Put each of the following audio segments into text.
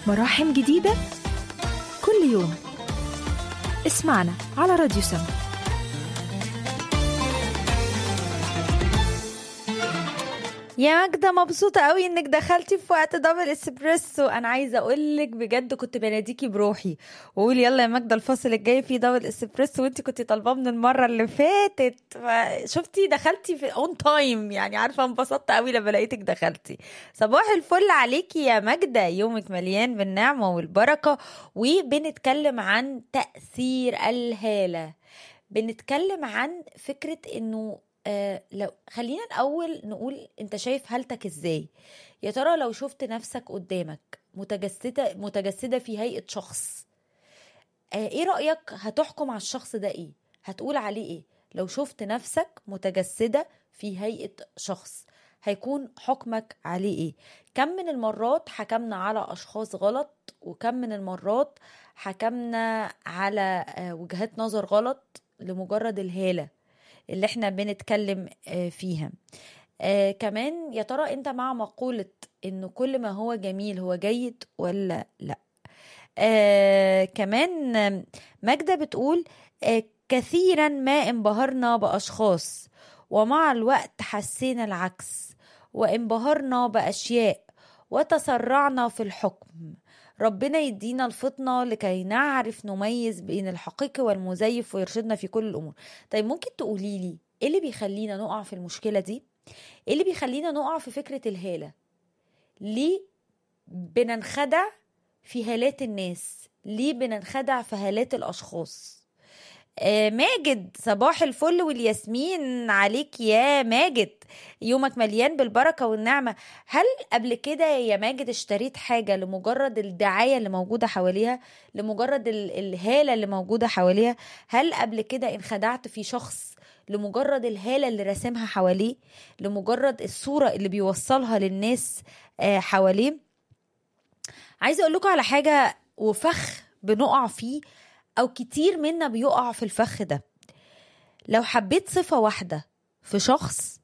مراحم جديدة كل يوم اسمعنا على راديو سم يا ماجدة مبسوطة قوي انك دخلتي في وقت دبل اسبريسو انا عايزة اقولك بجد كنت بناديكي بروحي واقول يلا يا ماجدة الفاصل الجاي فيه دبل اسبريسو وانت كنت طالباه من المرة اللي فاتت شفتي دخلتي في اون تايم يعني عارفة انبسطت قوي لما لقيتك دخلتي صباح الفل عليكي يا ماجدة يومك مليان بالنعمة والبركة وبنتكلم عن تأثير الهالة بنتكلم عن فكرة انه آه لو خلينا الاول نقول انت شايف هالتك ازاي يا ترى لو شفت نفسك قدامك متجسده متجسده في هيئه شخص آه ايه رايك هتحكم على الشخص ده ايه هتقول عليه ايه لو شفت نفسك متجسده في هيئه شخص هيكون حكمك عليه ايه كم من المرات حكمنا على اشخاص غلط وكم من المرات حكمنا على آه وجهات نظر غلط لمجرد الهاله اللي احنا بنتكلم فيها آه كمان يا ترى انت مع مقولة انه كل ما هو جميل هو جيد ولا لا آه كمان ماجدة بتقول آه كثيرا ما انبهرنا بأشخاص ومع الوقت حسينا العكس وانبهرنا بأشياء وتسرعنا في الحكم ربنا يدينا الفطنة لكي نعرف نميز بين الحقيقي والمزيف ويرشدنا في كل الأمور طيب ممكن تقولي لي إيه اللي بيخلينا نقع في المشكلة دي إيه اللي بيخلينا نقع في فكرة الهالة ليه بننخدع في هالات الناس ليه بننخدع في هالات الأشخاص آه ماجد صباح الفل والياسمين عليك يا ماجد يومك مليان بالبركه والنعمه هل قبل كده يا ماجد اشتريت حاجه لمجرد الدعايه اللي موجوده حواليها لمجرد الهاله اللي موجوده حواليها هل قبل كده انخدعت في شخص لمجرد الهاله اللي راسمها حواليه لمجرد الصوره اللي بيوصلها للناس آه حواليه عايزه اقول لكم على حاجه وفخ بنقع فيه او كتير منا بيقع في الفخ ده لو حبيت صفة واحدة في شخص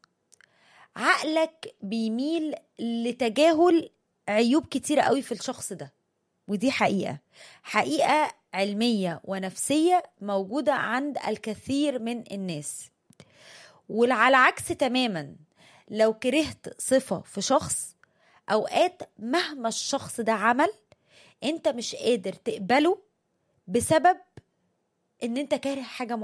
عقلك بيميل لتجاهل عيوب كتيرة قوي في الشخص ده ودي حقيقة حقيقة علمية ونفسية موجودة عند الكثير من الناس وعلى عكس تماما لو كرهت صفة في شخص أوقات مهما الشخص ده عمل انت مش قادر تقبله بسبب ان انت كاره حاجه